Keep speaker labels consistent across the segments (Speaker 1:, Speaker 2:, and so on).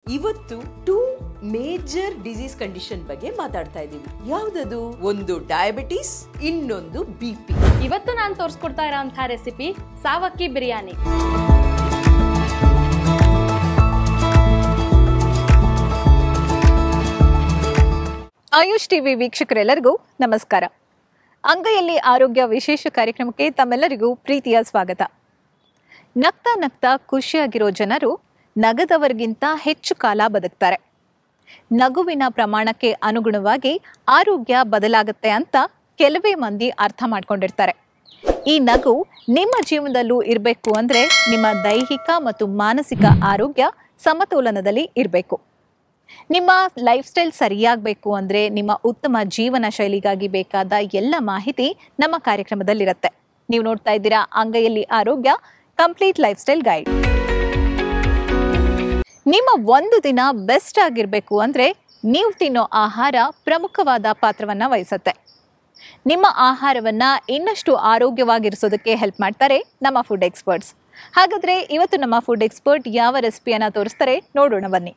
Speaker 1: ಇವತ್ತು two major disease condition ಬಗ್ಗೆ ಮಾತಾಡ್ತಾ ಇದ್ದೀವಿ ಯಾವ್ದದು ಒಂದು ಡಯಾಬಿಟಿಸ್ ಇನ್ನೊಂದು ಬಿ ಪಿ
Speaker 2: ಇವತ್ತು ನಾನು ತೋರಿಸ್ಕೊಡ್ತಾ ಇರೋಂಥ ರೆಸಿಪಿ ಸಾವಕ್ಕಿ ಬಿರಿಯಾನಿ
Speaker 3: ಆಯುಷ್ ಟಿವಿ ವೀಕ್ಷಕರೆಲ್ಲರಿಗೂ ನಮಸ್ಕಾರ ಅಂಗೈಯಲ್ಲಿ ಆರೋಗ್ಯ ವಿಶೇಷ ಕಾರ್ಯಕ್ರಮಕ್ಕೆ ತಮ್ಮೆಲ್ಲರಿಗೂ ಪ್ರೀತಿಯ ಸ್ವಾಗತ ನಗ್ತಾ ನಗ್ತಾ ಖುಷಿಯಾಗಿರೋ ಜನರು ನಗದವರಿಗಿಂತ ಹೆಚ್ಚು ಕಾಲ ಬದುಕ್ತಾರೆ ನಗುವಿನ ಪ್ರಮಾಣಕ್ಕೆ ಅನುಗುಣವಾಗಿ ಆರೋಗ್ಯ ಬದಲಾಗುತ್ತೆ ಅಂತ ಕೆಲವೇ ಮಂದಿ ಅರ್ಥ ಮಾಡ್ಕೊಂಡಿರ್ತಾರೆ ಈ ನಗು ನಿಮ್ಮ ಜೀವನದಲ್ಲೂ ಇರಬೇಕು ಅಂದ್ರೆ ನಿಮ್ಮ ದೈಹಿಕ ಮತ್ತು ಮಾನಸಿಕ ಆರೋಗ್ಯ ಸಮತೋಲನದಲ್ಲಿ ಇರಬೇಕು ನಿಮ್ಮ ಲೈಫ್ ಸ್ಟೈಲ್ ಸರಿಯಾಗಬೇಕು ಅಂದರೆ ನಿಮ್ಮ ಉತ್ತಮ ಜೀವನ ಶೈಲಿಗಾಗಿ ಬೇಕಾದ ಎಲ್ಲ ಮಾಹಿತಿ ನಮ್ಮ ಕಾರ್ಯಕ್ರಮದಲ್ಲಿರುತ್ತೆ ನೀವು ನೋಡ್ತಾ ಇದ್ದೀರಾ ಅಂಗೈಯಲ್ಲಿ ಆರೋಗ್ಯ ಕಂಪ್ಲೀಟ್ ಲೈಫ್ ಸ್ಟೈಲ್ ಗೈಡ್ ನಿಮ್ಮ ಒಂದು ದಿನ ಬೆಸ್ಟ್ ಆಗಿರಬೇಕು ಅಂದರೆ ನೀವು ತಿನ್ನೋ ಆಹಾರ ಪ್ರಮುಖವಾದ ಪಾತ್ರವನ್ನು ವಹಿಸುತ್ತೆ ನಿಮ್ಮ ಆಹಾರವನ್ನ ಇನ್ನಷ್ಟು ಆರೋಗ್ಯವಾಗಿರಿಸೋದಕ್ಕೆ ಹೆಲ್ಪ್ ಮಾಡ್ತಾರೆ ನಮ್ಮ ಫುಡ್ ಎಕ್ಸ್ಪರ್ಟ್ಸ್ ಹಾಗಾದ್ರೆ ಇವತ್ತು ನಮ್ಮ ಫುಡ್ ಎಕ್ಸ್ಪರ್ಟ್ ಯಾವ ರೆಸಿಪಿಯನ್ನ ತೋರಿಸ್ತಾರೆ ನೋಡೋಣ ಬನ್ನಿ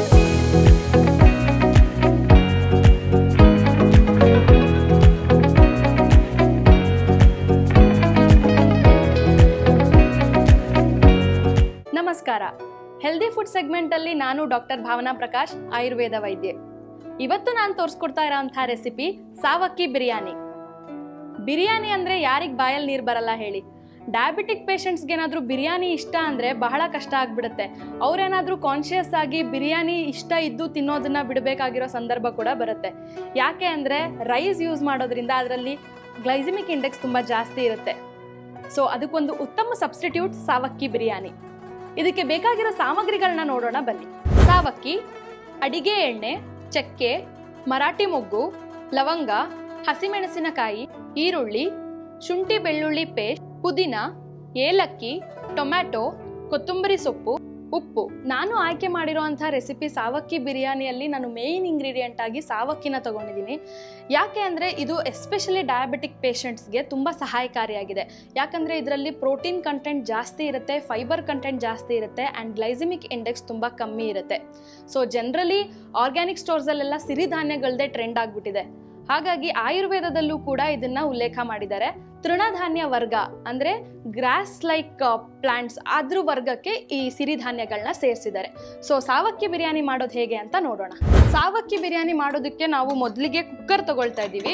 Speaker 2: ನಮಸ್ಕಾರ ಹೆಲ್ದಿ ಫುಡ್ ಸೆಗ್ಮೆಂಟಲ್ಲಿ ನಾನು ಡಾಕ್ಟರ್ ಭಾವನಾ ಪ್ರಕಾಶ್ ಆಯುರ್ವೇದ ವೈದ್ಯೆ ಇವತ್ತು ನಾನು ತೋರಿಸ್ಕೊಡ್ತಾ ಇರೋಂಥ ರೆಸಿಪಿ ಸಾವಕ್ಕಿ ಬಿರಿಯಾನಿ ಬಿರಿಯಾನಿ ಅಂದರೆ ಯಾರಿಗೆ ಬಾಯಲ್ಲಿ ನೀರು ಬರಲ್ಲ ಹೇಳಿ ಡಯಾಬಿಟಿಕ್ ಪೇಷಂಟ್ಸ್ಗೆ ಏನಾದರೂ ಬಿರಿಯಾನಿ ಇಷ್ಟ ಅಂದರೆ ಬಹಳ ಕಷ್ಟ ಆಗಿಬಿಡುತ್ತೆ ಅವ್ರೇನಾದರೂ ಕಾನ್ಷಿಯಸ್ ಆಗಿ ಬಿರಿಯಾನಿ ಇಷ್ಟ ಇದ್ದು ತಿನ್ನೋದನ್ನ ಬಿಡಬೇಕಾಗಿರೋ ಸಂದರ್ಭ ಕೂಡ ಬರುತ್ತೆ ಯಾಕೆ ಅಂದರೆ ರೈಸ್ ಯೂಸ್ ಮಾಡೋದ್ರಿಂದ ಅದರಲ್ಲಿ ಗ್ಲೈಸಿಮಿಕ್ ಇಂಡೆಕ್ಸ್ ತುಂಬ ಜಾಸ್ತಿ ಇರುತ್ತೆ ಸೊ ಅದಕ್ಕೊಂದು ಉತ್ತಮ ಸಬ್ಸ್ಟಿಟ್ಯೂಟ್ ಸಾವಕ್ಕಿ ಬಿರಿಯಾನಿ ಇದಕ್ಕೆ ಬೇಕಾಗಿರೋ ಸಾಮಗ್ರಿಗಳನ್ನ ನೋಡೋಣ ಬನ್ನಿ ಸಾವಕ್ಕಿ ಅಡಿಗೆ ಎಣ್ಣೆ ಚಕ್ಕೆ ಮರಾಠಿ ಮೊಗ್ಗು ಲವಂಗ ಹಸಿಮೆಣಸಿನಕಾಯಿ ಈರುಳ್ಳಿ ಶುಂಠಿ ಬೆಳ್ಳುಳ್ಳಿ ಪೇಸ್ಟ್ ಪುದೀನ ಏಲಕ್ಕಿ ಟೊಮ್ಯಾಟೊ ಕೊತ್ತಂಬರಿ ಸೊಪ್ಪು ಉಪ್ಪು ನಾನು ಆಯ್ಕೆ ಮಾಡಿರುವಂಥ ರೆಸಿಪಿ ಸಾವಕ್ಕಿ ಬಿರಿಯಾನಿಯಲ್ಲಿ ನಾನು ಮೇಯ್ನ್ ಇಂಗ್ರೀಡಿಯೆಂಟ್ ಆಗಿ ಸಾವಕ್ಕಿನ ತಗೊಂಡಿದ್ದೀನಿ ಯಾಕೆ ಅಂದರೆ ಇದು ಎಸ್ಪೆಷಲಿ ಡಯಾಬಿಟಿಕ್ ಪೇಷಂಟ್ಸ್ಗೆ ತುಂಬ ಸಹಾಯಕಾರಿಯಾಗಿದೆ ಯಾಕಂದರೆ ಇದರಲ್ಲಿ ಪ್ರೋಟೀನ್ ಕಂಟೆಂಟ್ ಜಾಸ್ತಿ ಇರುತ್ತೆ ಫೈಬರ್ ಕಂಟೆಂಟ್ ಜಾಸ್ತಿ ಇರುತ್ತೆ ಆ್ಯಂಡ್ ಗ್ಲೈಸಿಮಿಕ್ ಇಂಡೆಕ್ಸ್ ತುಂಬ ಕಮ್ಮಿ ಇರುತ್ತೆ ಸೊ ಜನರಲಿ ಆರ್ಗ್ಯಾನಿಕ್ ಸ್ಟೋರ್ಸಲ್ಲೆಲ್ಲ ಸಿರಿಧಾನ್ಯಗಳದೇ ಟ್ರೆಂಡ್ ಆಗಿಬಿಟ್ಟಿದೆ ಹಾಗಾಗಿ ಆಯುರ್ವೇದದಲ್ಲೂ ಕೂಡ ಇದನ್ನ ಉಲ್ಲೇಖ ಮಾಡಿದ್ದಾರೆ ತೃಣಧಾನ್ಯ ವರ್ಗ ಅಂದ್ರೆ ಗ್ರಾಸ್ ಲೈಕ್ ಪ್ಲಾಂಟ್ಸ್ ಅದ್ರ ವರ್ಗಕ್ಕೆ ಈ ಸಿರಿಧಾನ್ಯಗಳನ್ನ ಸೇರಿಸಿದ್ದಾರೆ ಸೊ ಸಾವಕ್ಕಿ ಬಿರಿಯಾನಿ ಮಾಡೋದು ಹೇಗೆ ಅಂತ ನೋಡೋಣ ಸಾವಕ್ಕಿ ಬಿರಿಯಾನಿ ಮಾಡೋದಕ್ಕೆ ನಾವು ಮೊದಲಿಗೆ ಕುಕ್ಕರ್ ತಗೊಳ್ತಾ ಇದ್ದೀವಿ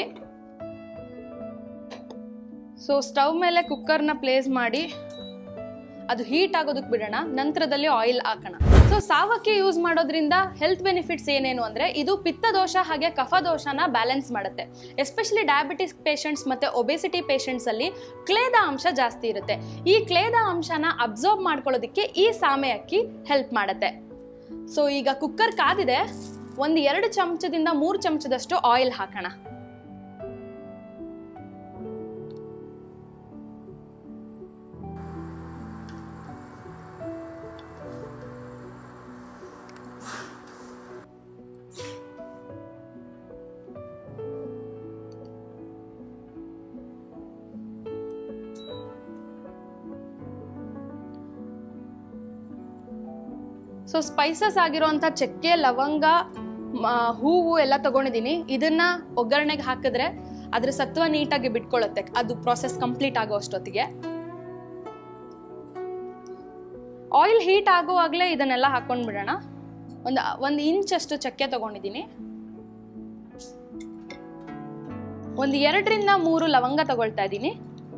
Speaker 2: ಸೊ ಸ್ಟವ್ ಮೇಲೆ ಕುಕ್ಕರ್ನ ಪ್ಲೇಸ್ ಮಾಡಿ ಅದು ಹೀಟ್ ಆಗೋದಕ್ಕೆ ಬಿಡೋಣ ನಂತರದಲ್ಲಿ ಆಯಿಲ್ ಹಾಕೋಣ ಸೊ ಸಾವಕ್ಕಿ ಯೂಸ್ ಮಾಡೋದ್ರಿಂದ ಹೆಲ್ತ್ ಬೆನಿಫಿಟ್ಸ್ ಏನೇನು ಅಂದ್ರೆ ಇದು ಪಿತ್ತದೋಷ ಹಾಗೆ ಕಫದೋಷನ ಬ್ಯಾಲೆನ್ಸ್ ಮಾಡುತ್ತೆ ಎಸ್ಪೆಷಲಿ ಡಯಾಬಿಟಿಸ್ ಪೇಷಂಟ್ಸ್ ಮತ್ತೆ ಒಬೆಸಿಟಿ ಪೇಷಂಟ್ಸ್ ಅಲ್ಲಿ ಕ್ಲೇದ ಅಂಶ ಜಾಸ್ತಿ ಇರುತ್ತೆ ಈ ಕ್ಲೇದ ಅಂಶನ ಅಬ್ಸರ್ವ್ ಮಾಡ್ಕೊಳ್ಳೋದಕ್ಕೆ ಈ ಸಾಮೆ ಅಕ್ಕಿ ಹೆಲ್ಪ್ ಮಾಡುತ್ತೆ ಸೊ ಈಗ ಕುಕ್ಕರ್ ಕಾದಿದೆ ಒಂದು ಎರಡು ಚಮಚದಿಂದ ಮೂರು ಚಮಚದಷ್ಟು ಆಯಿಲ್ ಹಾಕೋಣ ಸೊ ಸ್ಪೈಸಸ್ ಆಗಿರೋಂಥ ಚಕ್ಕೆ ಲವಂಗ ಮ, ಹೂವು ಎಲ್ಲ ತಗೊಂಡಿದ್ದೀನಿ ಇದನ್ನ ಒಗ್ಗರಣೆಗೆ ಹಾಕಿದ್ರೆ ಅದ್ರ ಸತ್ವ ನೀಟಾಗಿ ಬಿಟ್ಕೊಳ್ಳುತ್ತೆ ಅದು ಪ್ರಾಸೆಸ್ ಕಂಪ್ಲೀಟ್ ಆಗೋ ಅಷ್ಟೊತ್ತಿಗೆ ಆಯಿಲ್ ಹೀಟ್ ಆಗುವಾಗಲೇ ಇದನ್ನೆಲ್ಲ ಹಾಕೊಂಡ್ ಬಿಡೋಣ ಒಂದು ಒಂದು ಇಂಚ್ ಅಷ್ಟು ಚಕ್ಕೆ ತಗೊಂಡಿದ್ದೀನಿ ಒಂದು ಎರಡರಿಂದ ಮೂರು ಲವಂಗ ತಗೊಳ್ತಾ ಇದ್ದೀನಿ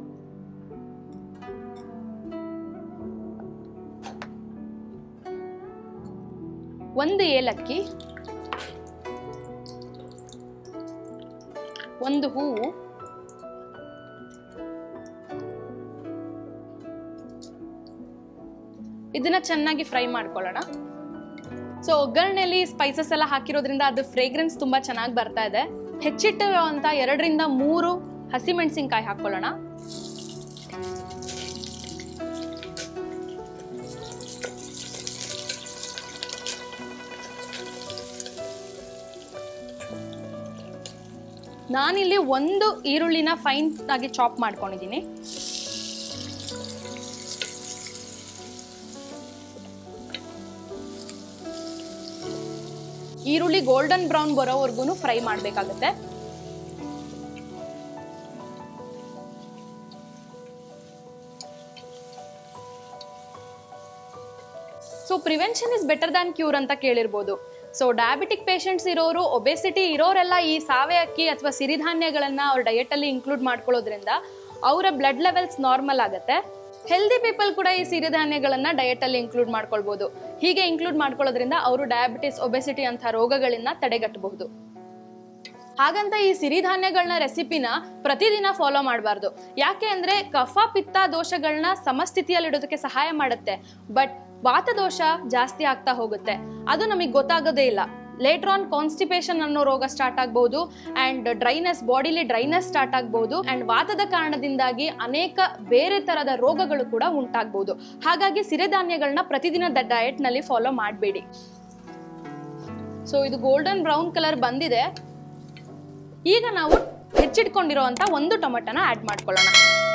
Speaker 2: ಒಂದು ಏಲಕ್ಕಿ ಒಂದು ಹೂವು ಇದನ್ನ ಚೆನ್ನಾಗಿ ಫ್ರೈ ಮಾಡ್ಕೊಳ್ಳೋಣ ಸೊ ಒಗ್ಗರಣೆಯಲ್ಲಿ ಸ್ಪೈಸಸ್ ಎಲ್ಲ ಹಾಕಿರೋದ್ರಿಂದ ಅದು ಫ್ರೇಗ್ರೆನ್ಸ್ ತುಂಬಾ ಚೆನ್ನಾಗಿ ಬರ್ತಾ ಇದೆ ಹೆಚ್ಚಿಟ್ಟಿರೋ ಅಂತ ಎರಡರಿಂದ ಮೂರು ಹಸಿಮೆಣಸಿನ್ಕಾಯಿ ಹಾಕೊಳ್ಳೋಣ ನಾನಿಲ್ಲಿ ಒಂದು ಈರುಳ್ಳಿನ ಫೈನ್ ಆಗಿ ಚಾಪ್ ಮಾಡ್ಕೊಂಡಿದ್ದೀನಿ ಈರುಳ್ಳಿ ಗೋಲ್ಡನ್ ಬ್ರೌನ್ ಬರೋವರೆಗೂ ಫ್ರೈ ಮಾಡಬೇಕಾಗುತ್ತೆ so prevention is better than cure ಅಂತ ಕೇಳಿರ್ಬೋದು ಸೊ ಡಯಾಬಿಟಿಕ್ ಪೇಷಂಟ್ಸ್ ಇರೋರು ಒಬೆಸಿಟಿ ಇರೋರೆಲ್ಲ ಈ ಸಾವೆ ಅಕ್ಕಿ ಅಥವಾ ಸಿರಿಧಾನ್ಯಗಳನ್ನ ಅವ್ರ ಡಯಟಲ್ಲಿ ಇನ್ಕ್ಲೂಡ್ ಮಾಡ್ಕೊಳ್ಳೋದ್ರಿಂದ ಅವರ ಬ್ಲಡ್ ಲೆವೆಲ್ಸ್ ನಾರ್ಮಲ್ ಆಗುತ್ತೆ ಹೆಲ್ದಿ ಪೀಪಲ್ ಕೂಡ ಈ ಸಿರಿಧಾನ್ಯಗಳನ್ನ ಡಯಟಲ್ಲಿ ಇನ್ಕ್ಲೂಡ್ ಮಾಡ್ಕೊಳ್ಬೋದು ಹೀಗೆ ಇನ್ಕ್ಲೂಡ್ ಮಾಡ್ಕೊಳ್ಳೋದ್ರಿಂದ ಅವರು ಡಯಾಬಿಟಿಸ್ ಒಬೆಸಿಟಿ ಅಂತ ರೋಗಗಳನ್ನ ತಡೆಗಟ್ಟಬಹುದು ಹಾಗಂತ ಈ ಸಿರಿಧಾನ್ಯಗಳನ್ನ ರೆಸಿಪಿನ ಪ್ರತಿದಿನ ಫಾಲೋ ಮಾಡಬಾರ್ದು ಯಾಕೆ ಅಂದ್ರೆ ಕಫ ಪಿತ್ತ ದೋಷಗಳನ್ನ ಸಮಸ್ಥಿತಿಯಲ್ಲಿಡೋದಕ್ಕೆ ಸಹಾಯ ಮಾಡುತ್ತೆ ಬಟ್ ವಾತದೋಷ ಜಾಸ್ತಿ ಆಗ್ತಾ ಹೋಗುತ್ತೆ ಅದು ನಮಗೆ ಗೊತ್ತಾಗೋದೇ ಇಲ್ಲ ಲೇಟರ್ ಆನ್ ಕಾನ್ಸ್ಟಿಪೇಷನ್ ಅನ್ನೋ ರೋಗ ಸ್ಟಾರ್ಟ್ ಆಗ್ಬಹುದು and dryness bodily dryness start ಆಗ್ಬಹುದು ಅಂಡ್ ವಾತದ ಕಾರಣದಿಂದಾಗಿ ಅನೇಕ ಬೇರೆ ತರದ ರೋಗಗಳು ಕೂಡ ಉಂಟಾಗ್ಬಹುದು ಹಾಗಾಗಿ ಸಿರಿಧಾನ್ಯಗಳನ್ನ ಪ್ರತಿದಿನ ಡಯಟ್ ನಲ್ಲಿ ಫಾಲೋ ಮಾಡಬೇಡಿ ಸೊ ಇದು ಗೋಲ್ಡನ್ ಬ್ರೌನ್ ಕಲರ್ ಬಂದಿದೆ ಈಗ ನಾವು ಹೆಚ್ಚಿಟ್ಕೊಂಡಿರುವಂತ ಒಂದು ಟೊಮೆಟೊನ ಆಡ್ ಮಾಡ್ಕೊಳ್ಳೋಣ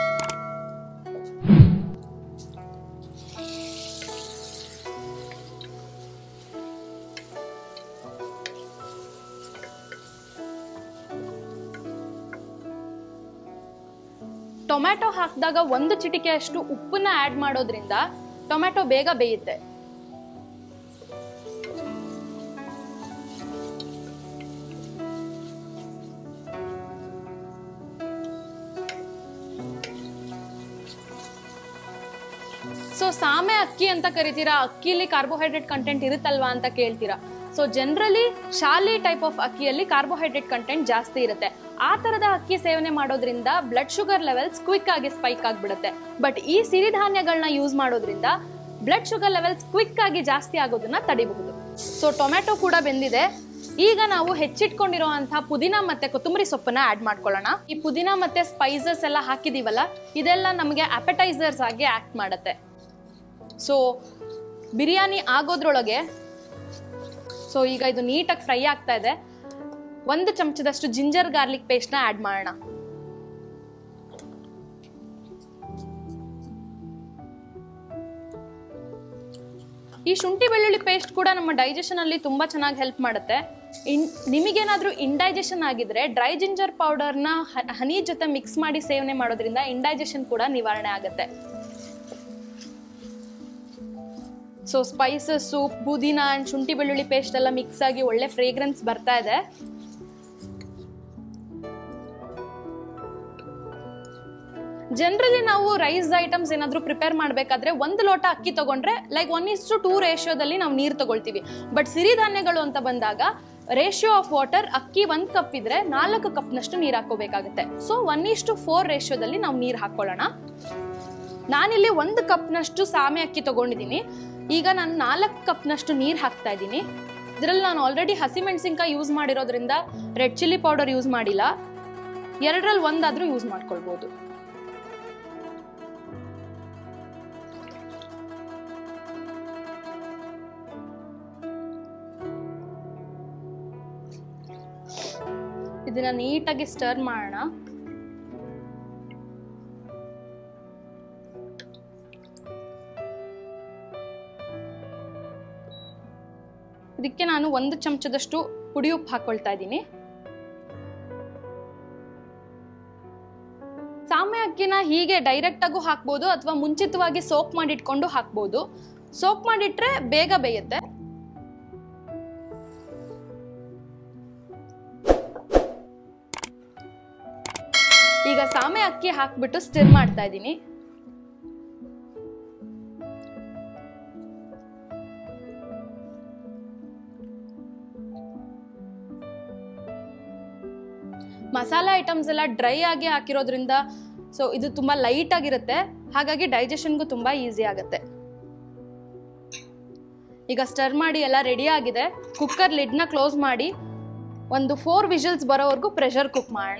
Speaker 2: ಟೊಮ್ಯಾಟೊ ಹಾಕಿದಾಗ ಒಂದು ಚಿಟಿಕೆಯಷ್ಟು ಉಪ್ಪನ್ನ ಆಡ್ ಮಾಡೋದ್ರಿಂದ ಟೊಮ್ಯಾಟೊ ಬೇಗ ಬೇಯುತ್ತೆ ಸೊ ಸಾಮೆ ಅಕ್ಕಿ ಅಂತ ಕರಿತೀರಾ ಅಕ್ಕಿಲಿ ಕಾರ್ಬೋಹೈಡ್ರೇಟ್ ಕಂಟೆಂಟ್ ಇರುತ್ತಲ್ವಾ ಅಂತ ಕೇಳ್ತೀರಾ ಸೊ ಜನರಲಿ ಶಾಲಿ ಟೈಪ್ ಆಫ್ ಅಕ್ಕಿಯಲ್ಲಿ ಕಾರ್ಬೋಹೈಡ್ರೇಟ್ ಕಂಟೆಂಟ್ ಜಾಸ್ತಿ ಇರುತ್ತೆ ಆ ತರದ ಅಕ್ಕಿ ಸೇವನೆ ಮಾಡೋದ್ರಿಂದ ಬ್ಲಡ್ ಶುಗರ್ ಲೆವೆಲ್ಸ್ ಕ್ವಿಕ್ ಆಗಿ ಸ್ಪೈಕ್ ಆಗಿಬಿಡುತ್ತೆ ಬಟ್ ಈ ಸಿರಿಧಾನ್ಯಗಳನ್ನ ಯೂಸ್ ಮಾಡೋದ್ರಿಂದ ಬ್ಲಡ್ ಶುಗರ್ ಲೆವೆಲ್ಸ್ ಕ್ವಿಕ್ ಆಗಿ ಜಾಸ್ತಿ ಆಗೋದನ್ನ ತಡಿಬಹುದು ಸೊ ಟೊಮ್ಯಾಟೊ ಕೂಡ ಬೆಂದಿದೆ ಈಗ ನಾವು ಹೆಚ್ಚಿಟ್ಕೊಂಡಿರುವಂತಹ ಪುದೀನ ಮತ್ತೆ ಕೊತ್ತಂಬರಿ ಸೊಪ್ಪನ್ನ ಆಡ್ ಮಾಡ್ಕೊಳ್ಳೋಣ ಈ ಪುದೀನ ಮತ್ತೆ ಸ್ಪೈಸಸ್ ಎಲ್ಲ ಹಾಕಿದೀವಲ್ಲ ಇದೆಲ್ಲ ನಮಗೆ ಅಪಟೈಸರ್ಸ್ ಆಗಿ ಆಕ್ಟ್ ಮಾಡುತ್ತೆ ಸೊ ಬಿರಿಯಾನಿ ಆಗೋದ್ರೊಳಗೆ ಸೊ ಈಗ ಇದು ನೀಟಾಗಿ ಫ್ರೈ ಆಗ್ತಾ ಇದೆ ಒಂದು ಚಮಚದಷ್ಟು ಜಿಂಜರ್ ಗಾರ್ಲಿಕ್ ಪೇಸ್ಟ್ನ ಆಡ್ ಮಾಡೋಣ ಈ ಶುಂಠಿ ಬೆಳ್ಳುಳ್ಳಿ ಪೇಸ್ಟ್ ಕೂಡ ನಮ್ಮ ಡೈಜೆಷನ್ ಅಲ್ಲಿ ತುಂಬಾ ಚೆನ್ನಾಗಿ ಹೆಲ್ಪ್ ಮಾಡುತ್ತೆ ಇನ್ ನಿಮಗೇನಾದ್ರೂ ಇಂಡೈಜೆಷನ್ ಆಗಿದ್ರೆ ಡ್ರೈ ಜಿಂಜರ್ ಪೌಡರ್ನ ಹನಿ ಜೊತೆ ಮಿಕ್ಸ್ ಮಾಡಿ ಸೇವನೆ ಮಾಡೋದ್ರಿಂದ ಇಂಡೈಜೆಷನ್ ಕೂಡ ನಿವಾರಣೆ ಆಗುತ್ತೆ ಸೊ ಸ್ಪೈಸಸ್ ಸೂಪ್ ಪುದೀನ ಅಂಡ್ ಶುಂಠಿ ಬೆಳ್ಳುಳ್ಳಿ ಪೇಸ್ಟ್ ಎಲ್ಲ ಮಿಕ್ಸ್ ಆಗಿ ಒಳ್ಳೆ ಫ್ರೇಗ್ರೆನ್ಸ್ ಬರ್ತಾ ಇದೆ ಜನರಲಿ ನಾವು ರೈಸ್ ಐಟಮ್ಸ್ ಏನಾದರೂ ಪ್ರಿಪೇರ್ ಮಾಡಬೇಕಾದ್ರೆ ಒಂದು ಲೋಟ ಅಕ್ಕಿ ತಗೊಂಡ್ರೆ like one is to two ರೇಷಿಯೋದಲ್ಲಿ ನಾವು ನೀರು ತಗೊಳ್ತೀವಿ ಬಟ್ ಸಿರಿಧಾನ್ಯಗಳು ಅಂತ ಬಂದಾಗ ರೇಷಿಯೋ ಆಫ್ ವಾಟರ್ ಅಕ್ಕಿ ಒಂದು ಕಪ್ ಇದ್ರೆ ನಾಲ್ಕು ಕಪ್ನಷ್ಟು ನೀರು ಹಾಕೋಬೇಕಾಗುತ್ತೆ so one is to four ರೇಷಿಯೋದಲ್ಲಿ ನಾವು ನೀರು ಹಾಕೊಳ್ಳೋಣ ನಾನಿಲ್ಲಿ ಒಂದು ಕಪ್ನಷ್ಟು ಸಾಮೆ ಅಕ್ಕಿ ತಗೊಂಡಿದ್ದೀನಿ ಈಗ ನಾನು ನಾಲ್ಕು ಕಪ್ನಷ್ಟು ನೀರು ಹಾಕ್ತಾ ಇದ್ದೀನಿ ಇದರಲ್ಲಿ ನಾನು ಆಲ್ರೆಡಿ ಹಸಿಮೆಣಸಿನ್ಕಾಯಿ ಯೂಸ್ ಮಾಡಿರೋದ್ರಿಂದ ರೆಡ್ ಚಿಲ್ಲಿ ಪೌಡರ್ ಯೂಸ್ ಮಾಡಿಲ್ಲ ಎರಡರಲ್ಲಿ ಒಂದಾದ್ರೂ ಯೂಸ್ ಮಾಡ್ಕೊಳ್ಬೋದು ಇದನ್ನ ನೀಟಾಗಿ ಸ್ಟರ್ ಮಾಡೋಣ ಇದಕ್ಕೆ ನಾನು ಒಂದು ಚಮಚದಷ್ಟು ಪುಡಿ ಉಪ್ಪು ಹಾಕೊಳ್ತಾ ಇದ್ದೀನಿ ಸಾಮೆ ಅಕ್ಕಿನ ಹೀಗೆ ಡೈರೆಕ್ಟ್ ಆಗು ಹಾಕ್ಬೋದು ಅಥವಾ ಮುಂಚಿತವಾಗಿ ಸೋಪ್ ಮಾಡಿಟ್ಕೊಂಡು ಹಾಕ್ಬೋದು ಸೋಪ್ ಮಾಡಿಟ್ರೆ ಬೇಗ ಬೇಯುತ್ತೆ ಈಗ ಸಾಮೆ ಅಕ್ಕಿ ಹಾಕ್ಬಿಟ್ಟು ಸ್ಟಿರ್ ಮಾಡ್ತಾ ಇದ್ದೀನಿ ಮಸಾಲೆ ಐಟಮ್ಸ್ ಎಲ್ಲ ಡ್ರೈ ಆಗಿ ಹಾಕಿರೋದ್ರಿಂದ ಸೊ ಇದು ತುಂಬಾ ಲೈಟ್ ಆಗಿರುತ್ತೆ ಹಾಗಾಗಿ ಡೈಜೆಷನ್ಗೂ ತುಂಬಾ ಈಸಿ ಆಗುತ್ತೆ ಈಗ ಸ್ಟರ್ ಮಾಡಿ ಎಲ್ಲ ರೆಡಿ ಆಗಿದೆ ಕುಕ್ಕರ್ ಲಿಡ್ನ ಕ್ಲೋಸ್ ಮಾಡಿ ಒಂದು ಫೋರ್ ವಿಷಲ್ಸ್ ಬರೋವರೆಗೂ ಪ್ರೆಷರ್ ಕುಕ್ ಮಾಡೋಣ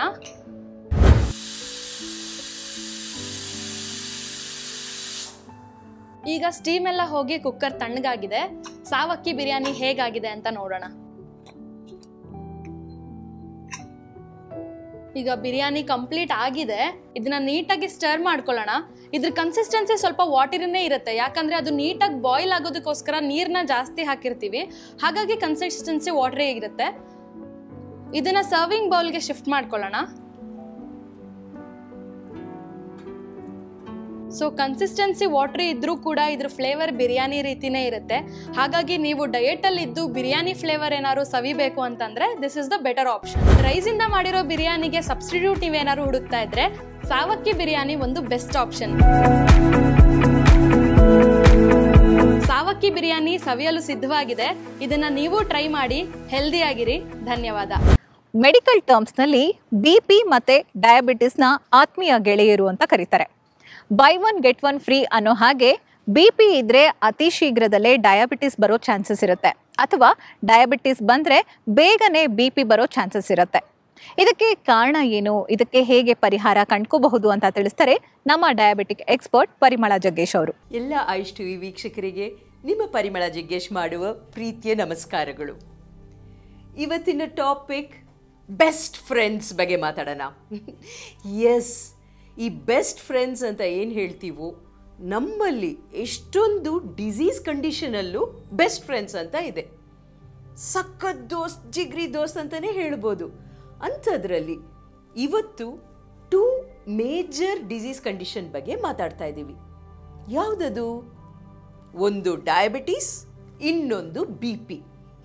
Speaker 2: ಈಗ ಸ್ಟೀಮ್ ಎಲ್ಲ ಹೋಗಿ ಕುಕ್ಕರ್ ತಣ್ಣಗಾಗಿದೆ ಸಾವಕ್ಕಿ ಬಿರಿಯಾನಿ ಹೇಗಾಗಿದೆ ಅಂತ ನೋಡೋಣ ಈಗ ಬಿರಿಯಾನಿ ಕಂಪ್ಲೀಟ್ ಆಗಿದೆ ಇದನ್ನ ನೀಟಾಗಿ ಸ್ಟರ್ ಮಾಡ್ಕೊಳ್ಳೋಣ ಇದ್ರ ಕನ್ಸಿಸ್ಟೆನ್ಸಿ ಸ್ವಲ್ಪ ವಾಟರಿನೇ ಇರುತ್ತೆ ಯಾಕಂದ್ರೆ ಅದು ನೀಟಾಗಿ ಬಾಯ್ಲ್ ಆಗೋದಕ್ಕೋಸ್ಕರ ನೀರನ್ನ ಜಾಸ್ತಿ ಹಾಕಿರ್ತೀವಿ ಹಾಗಾಗಿ ಕನ್ಸಿಸ್ಟೆನ್ಸಿ ವಾಟರೇ ಇರುತ್ತೆ ಇದನ್ನ ಸರ್ವಿಂಗ್ ಬೌಲ್ಗೆ ಶಿಫ್ಟ್ ಮಾಡ್ಕೊಳ್ಳೋಣ ಸೊ ಕನ್ಸಿಸ್ಟೆನ್ಸಿ ವಾಟ್ರಿ ಇದ್ರೂ ಕೂಡ ಇದ್ರ ಫ್ಲೇವರ್ ಬಿರಿಯಾನಿ ರೀತಿನೇ ಇರುತ್ತೆ ಹಾಗಾಗಿ ನೀವು ಡಯೆಟಲ್ಲಿ ಇದ್ದು ಬಿರಿಯಾನಿ ಫ್ಲೇವರ್ ಏನಾದ್ರು ಸವಿಬೇಕು ಅಂತಂದ್ರೆ this is the better option ರೈಸಿಂದ ಮಾಡಿರೋ ಬಿರಿಯಾನಿಗೆ ಸಬ್ಸ್ಟಿಟ್ಯೂಟ್ ನೀವೇನಾದ್ರು ಹುಡುಕ್ತಾ ಇದ್ರೆ ಸಾವಕ್ಕಿ ಬಿರಿಯಾನಿ ಒಂದು ಬೆಸ್ಟ್ ಆಪ್ಷನ್ ಸಾವಕ್ಕಿ ಬಿರಿಯಾನಿ ಸವಿಯಲು ಸಿದ್ಧವಾಗಿದೆ ಇದನ್ನ ನೀವು ಟ್ರೈ ಮಾಡಿ ಹೆಲ್ದಿ ಆಗಿರಿ ಧನ್ಯವಾದ
Speaker 3: ಮೆಡಿಕಲ್ ಟರ್ಮ್ಸ್ನಲ್ಲಿ ಬಿ ಪಿ ಮತ್ತು ಡಯಾಬಿಟಿಸ್ನ ಆತ್ಮೀಯ ಗೆಳೆಯರು ಅಂತ ಕರೀತಾರೆ buy one get one free ಅನ್ನೋ ಹಾಗೆ ಬಿ ಪಿ ಇದ್ರೆ ಅತಿ ಶೀಘ್ರದಲ್ಲೇ ಡಯಾಬಿಟಿಸ್ ಬರೋ ಚಾನ್ಸಸ್ ಇರುತ್ತೆ ಅಥವಾ ಡಯಾಬಿಟಿಸ್ ಬಂದರೆ ಬೇಗನೆ ಬಿ ಪಿ ಬರೋ ಚಾನ್ಸಸ್ ಇರುತ್ತೆ ಇದಕ್ಕೆ ಕಾರಣ ಏನು ಇದಕ್ಕೆ ಹೇಗೆ ಪರಿಹಾರ ಕಂಡ್ಕೋಬಹುದು ಅಂತ ತಿಳಿಸ್ತಾರೆ ನಮ್ಮ ಡಯಾಬಿಟಿಕ್ ಎಕ್ಸ್ಪರ್ಟ್ ಪರಿಮಳ ಜಗ್ಗೇಶ್ ಅವರು
Speaker 1: ಎಲ್ಲ ಆಯುಷ್ ಟಿವಿ ವೀಕ್ಷಕರಿಗೆ ನಿಮ್ಮ ಪರಿಮಳ ಜಿಗ್ಗೇಶ್ ಮಾಡುವ ಪ್ರೀತಿಯ ನಮಸ್ಕಾರಗಳು ಇವತ್ತಿನ ಟಾಪಿಕ್ ಬೆಸ್ಟ್ ಫ್ರೆಂಡ್ಸ್ ಬಗ್ಗೆ ಮಾತಾಡೋಣ ಎಸ್ ಈ ಬೆಸ್ಟ್ ಫ್ರೆಂಡ್ಸ್ ಅಂತ ಏನು ಹೇಳ್ತೀವೋ ನಮ್ಮಲ್ಲಿ ಎಷ್ಟೊಂದು ಡಿಸೀಸ್ ಕಂಡೀಷನಲ್ಲೂ ಬೆಸ್ಟ್ ಫ್ರೆಂಡ್ಸ್ ಅಂತ ಇದೆ ಸಖತ್ ದೋಸ್ತ್ ಜಿಗ್ರಿ ದೋಸ್ತ್ ಅಂತಲೇ ಹೇಳ್ಬೋದು ಅಂಥದ್ರಲ್ಲಿ ಇವತ್ತು ಟೂ ಮೇಜರ್ ಡಿಸೀಸ್ ಕಂಡೀಷನ್ ಬಗ್ಗೆ ಮಾತಾಡ್ತಾ ಇದ್ದೀವಿ ಯಾವುದದು ಒಂದು ಡಯಾಬಿಟಿಸ್ ಇನ್ನೊಂದು ಬಿ ಪಿ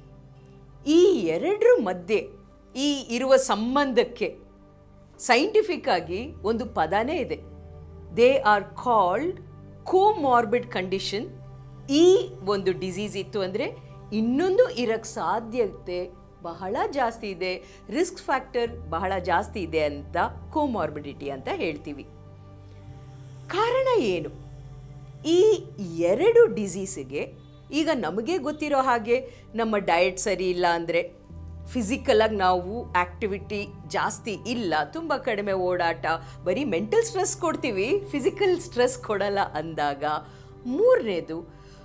Speaker 1: ಈ ಎರಡರ ಮಧ್ಯೆ ಈ ಇರುವ ಸಂಬಂಧಕ್ಕೆ ಸೈಂಟಿಫಿಕ್ ಆಗಿ ಒಂದು ಪದನೇ ಇದೆ they are called comorbid condition ಈ ಒಂದು ಡಿಸೀಸ್ ಇತ್ತು ಅಂದರೆ ಇನ್ನೊಂದು ಇರಕ್ಕೆ ಸಾಧ್ಯತೆ ಬಹಳ ಜಾಸ್ತಿ ಇದೆ ರಿಸ್ಕ್ ಫ್ಯಾಕ್ಟರ್ ಬಹಳ ಜಾಸ್ತಿ ಇದೆ ಅಂತ ಕೋಮಾರ್ಬಿಡಿಟಿ ಅಂತ ಹೇಳ್ತೀವಿ ಕಾರಣ ಏನು ಈ ಎರಡು ಡಿಸೀಸಿಗೆ ಈಗ ನಮಗೆ ಗೊತ್ತಿರೋ ಹಾಗೆ ನಮ್ಮ ಡಯಟ್ ಸರಿ ಇಲ್ಲ ಅಂದರೆ ಫಿಸಿಕಲಾಗಿ ನಾವು ಆ್ಯಕ್ಟಿವಿಟಿ ಜಾಸ್ತಿ ಇಲ್ಲ ತುಂಬ ಕಡಿಮೆ ಓಡಾಟ ಬರೀ ಮೆಂಟಲ್ ಸ್ಟ್ರೆಸ್ ಕೊಡ್ತೀವಿ ಫಿಸಿಕಲ್ ಸ್ಟ್ರೆಸ್ ಕೊಡಲ್ಲ ಅಂದಾಗ ಮೂರನೇದು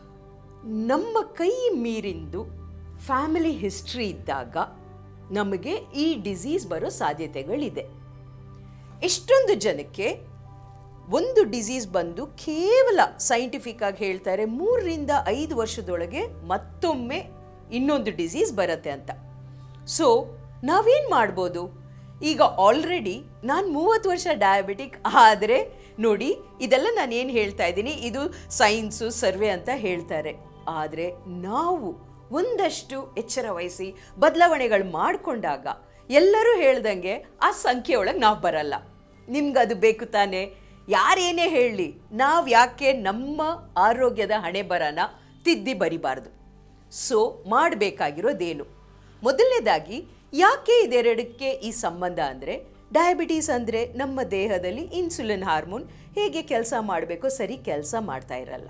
Speaker 1: ನಮ್ಮ ಕೈ ಮೀರಿಂದು ಫ್ಯಾಮಿಲಿ ಹಿಸ್ಟ್ರಿ ಇದ್ದಾಗ ನಮಗೆ ಈ ಡಿಸೀಸ್ ಬರೋ ಸಾಧ್ಯತೆಗಳಿದೆ ಎಷ್ಟೊಂದು ಜನಕ್ಕೆ ಒಂದು ಡಿಸೀಸ್ ಬಂದು ಕೇವಲ ಸೈಂಟಿಫಿಕ್ ಆಗಿ ಹೇಳ್ತಾರೆ ಮೂರರಿಂದ ಐದು ವರ್ಷದೊಳಗೆ ಮತ್ತೊಮ್ಮೆ ಇನ್ನೊಂದು ಡಿಸೀಸ್ ಬರುತ್ತೆ ಅಂತ ಸೊ ನಾವೇನು ಮಾಡ್ಬೋದು ಈಗ ಆಲ್ರೆಡಿ ನಾನು ಮೂವತ್ತು ವರ್ಷ ಡಯಾಬಿಟಿಕ್ ಆದರೆ ನೋಡಿ ಇದೆಲ್ಲ ನಾನು ಏನು ಹೇಳ್ತಾ ಇದ್ದೀನಿ ಇದು ಸೈನ್ಸು ಸರ್ವೆ ಅಂತ ಹೇಳ್ತಾರೆ ಆದರೆ ನಾವು ಒಂದಷ್ಟು ಎಚ್ಚರ ವಹಿಸಿ ಬದಲಾವಣೆಗಳು ಮಾಡಿಕೊಂಡಾಗ ಎಲ್ಲರೂ ಹೇಳ್ದಂಗೆ ಆ ಸಂಖ್ಯೆ ಒಳಗೆ ನಾವು ಬರಲ್ಲ ನಿಮ್ಗದು ಬೇಕು ತಾನೇ ಯಾರೇನೇ ಹೇಳಲಿ ನಾವು ಯಾಕೆ ನಮ್ಮ ಆರೋಗ್ಯದ ಹಣೆ ಬರನ ತಿದ್ದಿ ಬರಿಬಾರ್ದು ಸೊ ಮಾಡಬೇಕಾಗಿರೋದೇನು ಮೊದಲನೇದಾಗಿ ಯಾಕೆ ಇದೆರಡಕ್ಕೆ ಈ ಸಂಬಂಧ ಅಂದರೆ ಡಯಾಬಿಟೀಸ್ ಅಂದರೆ ನಮ್ಮ ದೇಹದಲ್ಲಿ ಇನ್ಸುಲಿನ್ ಹಾರ್ಮೋನ್ ಹೇಗೆ ಕೆಲಸ ಮಾಡಬೇಕೋ ಸರಿ ಕೆಲಸ ಮಾಡ್ತಾ ಇರಲ್ಲ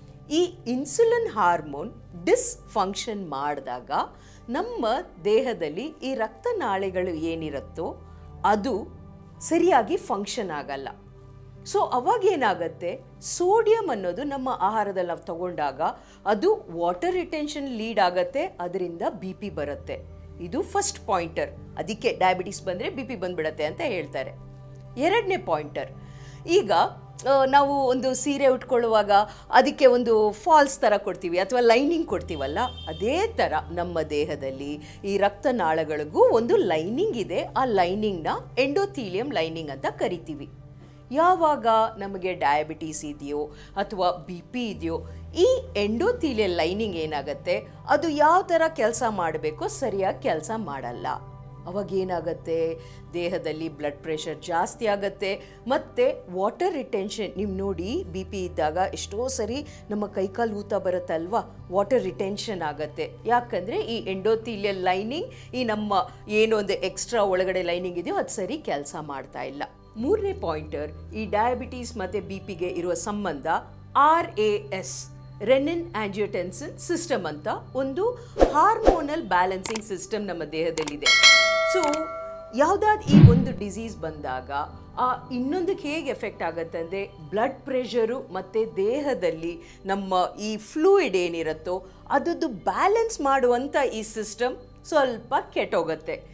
Speaker 1: ಈ ಇನ್ಸುಲಿನ್ ಹಾರ್ಮೋನ್ ಡಿಸ್ಫಂಕ್ಷನ್ ಮಾಡಿದಾಗ ನಮ್ಮ ದೇಹದಲ್ಲಿ ಈ ರಕ್ತನಾಳೆಗಳು ಏನಿರುತ್ತೋ ಅದು ಸರಿಯಾಗಿ ಫಂಕ್ಷನ್ ಆಗಲ್ಲ ಸೊ ಅವಾಗ ಏನಾಗುತ್ತೆ ಸೋಡಿಯಂ ಅನ್ನೋದು ನಮ್ಮ ಆಹಾರದಲ್ಲಿ ನಾವು ತಗೊಂಡಾಗ ಅದು ವಾಟರ್ ರಿಟೆನ್ಷನ್ ಲೀಡ್ ಆಗತ್ತೆ ಅದರಿಂದ ಬಿ ಪಿ ಬರುತ್ತೆ ಇದು ಫಸ್ಟ್ ಪಾಯಿಂಟರ್ ಅದಕ್ಕೆ ಡಯಾಬಿಟಿಸ್ ಬಂದರೆ ಬಿ ಪಿ ಬಂದ್ಬಿಡತ್ತೆ ಅಂತ ಹೇಳ್ತಾರೆ ಎರಡನೇ ಪಾಯಿಂಟರ್ ಈಗ ಆ, ನಾವು ಒಂದು ಸೀರೆ ಉಟ್ಕೊಳ್ಳುವಾಗ ಅದಕ್ಕೆ ಒಂದು ಫಾಲ್ಸ್ ಥರ ಕೊಡ್ತೀವಿ ಅಥವಾ ಲೈನಿಂಗ್ ಕೊಡ್ತೀವಲ್ಲ ಅದೇ ಥರ ನಮ್ಮ ದೇಹದಲ್ಲಿ ಈ ರಕ್ತನಾಳಗಳಿಗೂ ಒಂದು ಲೈನಿಂಗ್ ಇದೆ ಆ ಲೈನಿಂಗ್ನ ಎಂಡೋಥೀಲಿಯಂ ಲೈನಿಂಗ್ ಅಂತ ಕರಿತೀವಿ ಯಾವಾಗ ನಮಗೆ ಡಯಾಬಿಟೀಸ್ ಇದೆಯೋ ಅಥವಾ ಬಿ ಪಿ ಇದೆಯೋ ಈ ಎಂಡೋಥೀಲಿಯಲ್ ಲೈನಿಂಗ್ ಏನಾಗುತ್ತೆ ಅದು ಯಾವ ಥರ ಕೆಲಸ ಮಾಡಬೇಕೋ ಸರಿಯಾಗಿ ಕೆಲಸ ಮಾಡಲ್ಲ ಅವಾಗ ಏನಾಗುತ್ತೆ ದೇಹದಲ್ಲಿ ಬ್ಲಡ್ ಪ್ರೆಷರ್ ಜಾಸ್ತಿ ಆಗುತ್ತೆ ಮತ್ತು ವಾಟರ್ ರಿಟೆನ್ಷನ್ ನೀವು ನೋಡಿ ಬಿ ಪಿ ಇದ್ದಾಗ ಎಷ್ಟೋ ಸರಿ ನಮ್ಮ ಕೈಕಾಲು ಊತ ಬರುತ್ತಲ್ವಾ ವಾಟರ್ ರಿಟೆನ್ಷನ್ ಆಗುತ್ತೆ ಯಾಕಂದರೆ ಈ ಎಂಡೋಥೀಲಿಯಲ್ ಲೈನಿಂಗ್ ಈ ನಮ್ಮ ಏನೊಂದು ಎಕ್ಸ್ಟ್ರಾ ಒಳಗಡೆ ಲೈನಿಂಗ್ ಇದೆಯೋ ಅದು ಸರಿ ಕೆಲಸ ಮಾಡ್ತಾ ಇಲ್ಲ ಮೂರನೇ ಪಾಯಿಂಟರ್ ಈ ಡಯಾಬಿಟೀಸ್ ಮತ್ತು ಬಿ ಪಿಗೆ ಇರುವ ಸಂಬಂಧ R A S renin angiotensin system ಅಂತ ಒಂದು ಹಾರ್ಮೋನಲ್ ಬ್ಯಾಲೆನ್ಸಿಂಗ್ ಸಿಸ್ಟಮ್ ನಮ್ಮ ದೇಹದಲ್ಲಿದೆ ಸೊ ಯಾವುದಾದ್ರು ಈ ಒಂದು ಡಿಸೀಸ್ ಬಂದಾಗ ಆ ಇನ್ನೊಂದಕ್ಕೆ ಹೇಗೆ ಎಫೆಕ್ಟ್ ಆಗುತ್ತೆ ಅಂದರೆ ಬ್ಲಡ್ ಪ್ರೆಷರು ಮತ್ತು ದೇಹದಲ್ಲಿ ನಮ್ಮ ಈ ಫ್ಲೂಯಿಡ್ ಏನಿರುತ್ತೋ ಅದದ್ದು ಬ್ಯಾಲೆನ್ಸ್ ಮಾಡುವಂಥ ಈ ಸಿಸ್ಟಮ್ ಸ್ವಲ್ಪ ಕೆಟ್ಟೋಗುತ್ತೆ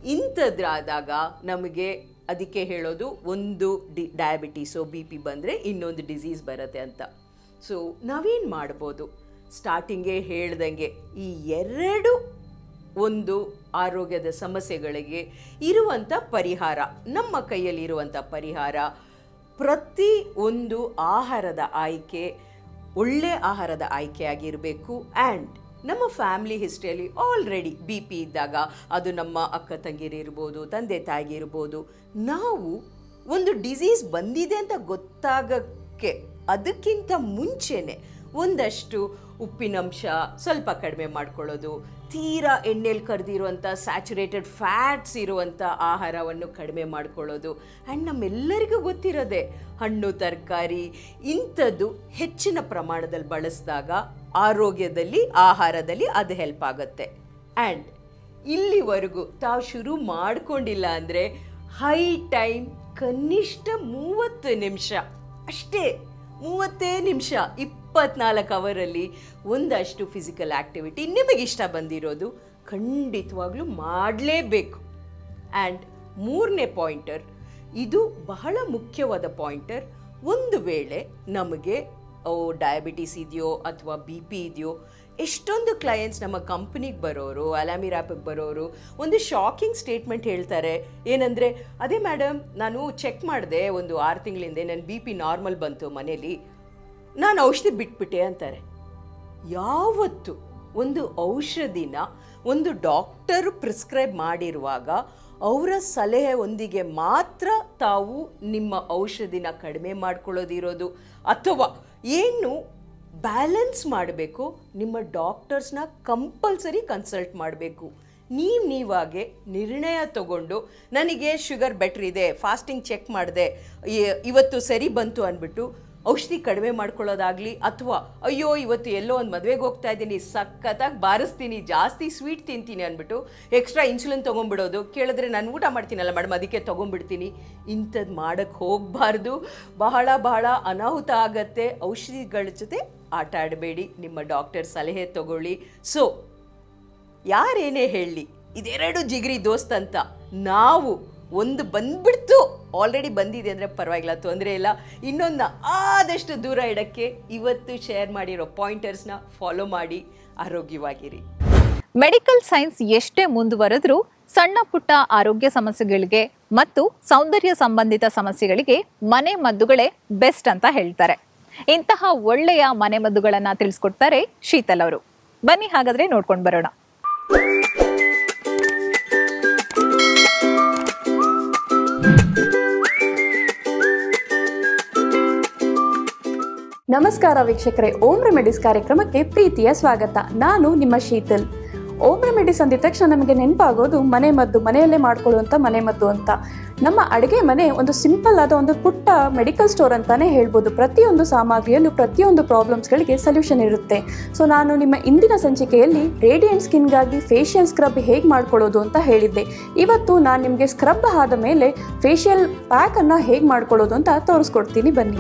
Speaker 1: ಇಂಥದ್ರಾದಾಗ ನಮಗೆ ಅದಕ್ಕೆ ಹೇಳೋದು ಒಂದು ಡಿ ಡಯಾಬಿಟೀಸು ಬಿ ಪಿ ಬಂದರೆ ಇನ್ನೊಂದು ಡಿಸೀಸ್ ಬರುತ್ತೆ ಅಂತ ಸೊ ನಾವೇನು ಮಾಡ್ಬೋದು ಸ್ಟಾರ್ಟಿಂಗೇ ಹೇಳ್ದಂಗೆ ಈ ಎರಡು ಒಂದು ಆರೋಗ್ಯದ ಸಮಸ್ಯೆಗಳಿಗೆ ಇರುವಂಥ ಪರಿಹಾರ ನಮ್ಮ ಕೈಯಲ್ಲಿರುವಂಥ ಪರಿಹಾರ ಪ್ರತಿ ಒಂದು ಆಹಾರದ ಆಯ್ಕೆ ಒಳ್ಳೆ ಆಹಾರದ ಆಯ್ಕೆಯಾಗಿರಬೇಕು ಆ್ಯಂಡ್ ನಮ್ಮ ಫ್ಯಾಮಿಲಿ ಹಿಸ್ಟ್ರಿಯಲ್ಲಿ ಆಲ್ರೆಡಿ ಬಿ ಪಿ ಇದ್ದಾಗ ಅದು ನಮ್ಮ ಅಕ್ಕ ತಂಗಿರಿರ್ಬೋದು ತಂದೆ ತಾಯಿಗಿರ್ಬೋದು ನಾವು ಒಂದು ಡಿಸೀಸ್ ಬಂದಿದೆ ಅಂತ ಗೊತ್ತಾಗಕ್ಕೆ ಅದಕ್ಕಿಂತ ಮುಂಚೆನೆ ಒಂದಷ್ಟು ಉಪ್ಪಿನಂಶ ಸ್ವಲ್ಪ ಕಡಿಮೆ ಮಾಡ್ಕೊಳ್ಳೋದು ತೀರಾ ಎಣ್ಣೆಲಿ ಕರೆದಿರುವಂಥ ಸ್ಯಾಚುರೇಟೆಡ್ ಫ್ಯಾಟ್ಸ್ ಇರುವಂಥ ಆಹಾರವನ್ನು ಕಡಿಮೆ ಮಾಡ್ಕೊಳ್ಳೋದು ಆ್ಯಂಡ್ ನಮ್ಮೆಲ್ಲರಿಗೂ ಗೊತ್ತಿರೋದೆ ಹಣ್ಣು ತರಕಾರಿ ಇಂಥದ್ದು ಹೆಚ್ಚಿನ ಪ್ರಮಾಣದಲ್ಲಿ ಬಳಸಿದಾಗ ಆರೋಗ್ಯದಲ್ಲಿ ಆಹಾರದಲ್ಲಿ ಅದು ಹೆಲ್ಪ್ ಆಗುತ್ತೆ ಆ್ಯಂಡ್ ಇಲ್ಲಿವರೆಗೂ ತಾವು ಶುರು ಮಾಡ್ಕೊಂಡಿಲ್ಲ ಅಂದರೆ ಹೈ ಟೈಮ್ ಕನಿಷ್ಠ ಮೂವತ್ತು ನಿಮಿಷ ಅಷ್ಟೇ ಮೂವತ್ತೇ ನಿಮಿಷ ಇಪ್ಪತ್ನಾಲ್ಕು ಅವರಲ್ಲಿ ಒಂದಷ್ಟು ಫಿಸಿಕಲ್ ಆ್ಯಕ್ಟಿವಿಟಿ ನಿಮಗಿಷ್ಟ ಬಂದಿರೋದು ಖಂಡಿತವಾಗ್ಲೂ ಮಾಡಲೇಬೇಕು ಆ್ಯಂಡ್ ಮೂರನೇ ಪಾಯಿಂಟರ್ ಇದು ಬಹಳ ಮುಖ್ಯವಾದ ಪಾಯಿಂಟರ್ ಒಂದು ವೇಳೆ ನಮಗೆ ಓ ಡಯಾಬಿಟಿಸ್ ಇದೆಯೋ ಅಥವಾ ಬಿ ಪಿ ಇದೆಯೋ ಎಷ್ಟೊಂದು ಕ್ಲಯಂಟ್ಸ್ ನಮ್ಮ ಕಂಪ್ನಿಗೆ ಬರೋರು ಅಲಾಮಿರ್ ಆ್ಯಪಿಗೆ ಬರೋರು ಒಂದು ಶಾಕಿಂಗ್ ಸ್ಟೇಟ್ಮೆಂಟ್ ಹೇಳ್ತಾರೆ ಏನಂದರೆ ಅದೇ ಮೇಡಮ್ ನಾನು ಚೆಕ್ ಮಾಡಿದೆ ಒಂದು ಆರು ತಿಂಗಳಿಂದ ನನ್ನ ಬಿ ಪಿ ನಾರ್ಮಲ್ ಬಂತು ಮನೇಲಿ ನಾನು ಔಷಧಿ ಬಿಟ್ಬಿಟ್ಟೆ ಅಂತಾರೆ ಯಾವತ್ತು ಒಂದು ಔಷಧಿನ ಒಂದು ಡಾಕ್ಟರು ಪ್ರಿಸ್ಕ್ರೈಬ್ ಮಾಡಿರುವಾಗ ಅವರ ಸಲಹೆ ಒಂದಿಗೆ ಮಾತ್ರ ತಾವು ನಿಮ್ಮ ಔಷಧಿನ ಕಡಿಮೆ ಮಾಡ್ಕೊಳ್ಳೋದಿರೋದು ಅಥವಾ ಏನು ಬ್ಯಾಲೆನ್ಸ್ ಮಾಡಬೇಕು ನಿಮ್ಮ ಡಾಕ್ಟರ್ಸ್ನ ಕಂಪಲ್ಸರಿ ಕನ್ಸಲ್ಟ್ ಮಾಡಬೇಕು ನೀವು ನೀವಾಗೆ ನಿರ್ಣಯ ತಗೊಂಡು ನನಗೆ ಶುಗರ್ ಬೆಟ್ರ್ ಇದೆ ಫಾಸ್ಟಿಂಗ್ ಚೆಕ್ ಮಾಡಿದೆ ಇವತ್ತು ಸರಿ ಬಂತು ಅಂದ್ಬಿಟ್ಟು ಔಷಧಿ ಕಡಿಮೆ ಮಾಡ್ಕೊಳ್ಳೋದಾಗ್ಲಿ ಅಥವಾ ಅಯ್ಯೋ ಇವತ್ತು ಎಲ್ಲೋ ಒಂದು ಮದುವೆಗೆ ಹೋಗ್ತಾ ಇದ್ದೀನಿ ಸಖತ್ತಾಗಿ ಬಾರಿಸ್ತೀನಿ ಜಾಸ್ತಿ ಸ್ವೀಟ್ ತಿಂತೀನಿ ಅಂದ್ಬಿಟ್ಟು ಎಕ್ಸ್ಟ್ರಾ ಇನ್ಸುಲಿನ್ ತೊಗೊಂಡ್ಬಿಡೋದು ಕೇಳಿದ್ರೆ ನಾನು ಊಟ ಮಾಡ್ತೀನಲ್ಲ ಮೇಡಮ್ ಅದಕ್ಕೆ ತೊಗೊಂಡ್ಬಿಡ್ತೀನಿ ಇಂಥದ್ದು ಮಾಡೋಕ್ಕೆ ಹೋಗಬಾರ್ದು ಬಹಳ ಬಹಳ ಅನಾಹುತ ಆಗತ್ತೆ ಔಷಧಿಗಳ ಜೊತೆ ಆಟ ಆಡಬೇಡಿ ನಿಮ್ಮ ಡಾಕ್ಟರ್ ಸಲಹೆ ತಗೊಳ್ಳಿ ಸೊ ಯಾರೇನೇ ಹೇಳಲಿ ಇದೆರಡು ಜಿಗ್ರಿ ದೋಸ್ತ್ ಅಂತ ನಾವು ಒಂದು ಬಂದ್ಬಿಡ್ತು ಆಲ್ರೆಡಿ ಬಂದಿದೆ ಅಂದರೆ ಪರವಾಗಿಲ್ಲ ತೊಂದರೆ ಇಲ್ಲ ಇನ್ನೊಂದು ಆದಷ್ಟು ದೂರ ಇಡಕ್ಕೆ ಇವತ್ತು ಶೇರ್ ಮಾಡಿರೋ ಪಾಯಿಂಟರ್ಸ್ನ ಫಾಲೋ ಮಾಡಿ ಆರೋಗ್ಯವಾಗಿರಿ
Speaker 3: ಮೆಡಿಕಲ್ ಸೈನ್ಸ್ ಎಷ್ಟೇ ಮುಂದುವರೆದ್ರೂ ಸಣ್ಣ ಪುಟ್ಟ ಆರೋಗ್ಯ ಸಮಸ್ಯೆಗಳಿಗೆ ಮತ್ತು ಸೌಂದರ್ಯ ಸಂಬಂಧಿತ ಸಮಸ್ಯೆಗಳಿಗೆ ಮನೆ ಮದ್ದುಗಳೇ ಬೆಸ್ಟ್ ಅಂತ ಹೇಳ್ತಾರೆ ಇಂತಹ ಒಳ್ಳೆಯ ಮನೆ ಮದ್ದುಗಳನ್ನ ತಿಳಿಸ್ಕೊಡ್ತಾರೆ ಶೀತಲ್ ಅವರು ಬನ್ನಿ ಹಾಗಾದ್ರೆ ನೋಡ್ಕೊಂಡು ಬರೋಣ
Speaker 4: ನಮಸ್ಕಾರ ವೀಕ್ಷಕರೇ ಓಂ ರೆಮಿಡೀಸ್ ಕಾರ್ಯಕ್ರಮಕ್ಕೆ ಪ್ರೀತಿಯ ಸ್ವಾಗತ ನಾನು ನಿಮ್ಮ ಶೀತಲ್ ಓಂ ರೆಮಿಡೀಸ್ ಅಂದಿದ ತಕ್ಷಣ ನಮಗೆ ನೆನಪಾಗೋದು ಮನೆ ಮದ್ದು ಮನೆಯಲ್ಲೇ ಮಾಡ್ಕೊಳ್ಳುವಂಥ ಮನೆ ಮದ್ದು ಅಂತ ನಮ್ಮ ಅಡುಗೆ ಮನೆ ಒಂದು ಸಿಂಪಲ್ ಆದ ಒಂದು ಪುಟ್ಟ ಮೆಡಿಕಲ್ ಸ್ಟೋರ್ ಅಂತಾನೆ ಹೇಳ್ಬೋದು ಪ್ರತಿಯೊಂದು ಸಾಮಗ್ರಿಯಲ್ಲೂ ಪ್ರತಿಯೊಂದು ಪ್ರಾಬ್ಲಮ್ಸ್ಗಳಿಗೆ ಸೊಲ್ಯೂಷನ್ ಇರುತ್ತೆ ಸೊ ನಾನು ನಿಮ್ಮ ಇಂದಿನ ಸಂಚಿಕೆಯಲ್ಲಿ ರೇಡಿಯಂಟ್ ಸ್ಕಿನ್ಗಾಗಿ ಫೇಶಿಯಲ್ ಸ್ಕ್ರಬ್ ಹೇಗೆ ಮಾಡ್ಕೊಳ್ಳೋದು ಅಂತ ಹೇಳಿದ್ದೆ ಇವತ್ತು ನಾನು ನಿಮಗೆ ಸ್ಕ್ರಬ್ ಆದ ಮೇಲೆ ಫೇಶಿಯಲ್ ಪ್ಯಾಕನ್ನು ಹೇಗೆ ಮಾಡ್ಕೊಳ್ಳೋದು ಅಂತ ತೋರಿಸ್ಕೊಡ್ತೀನಿ ಬನ್ನಿ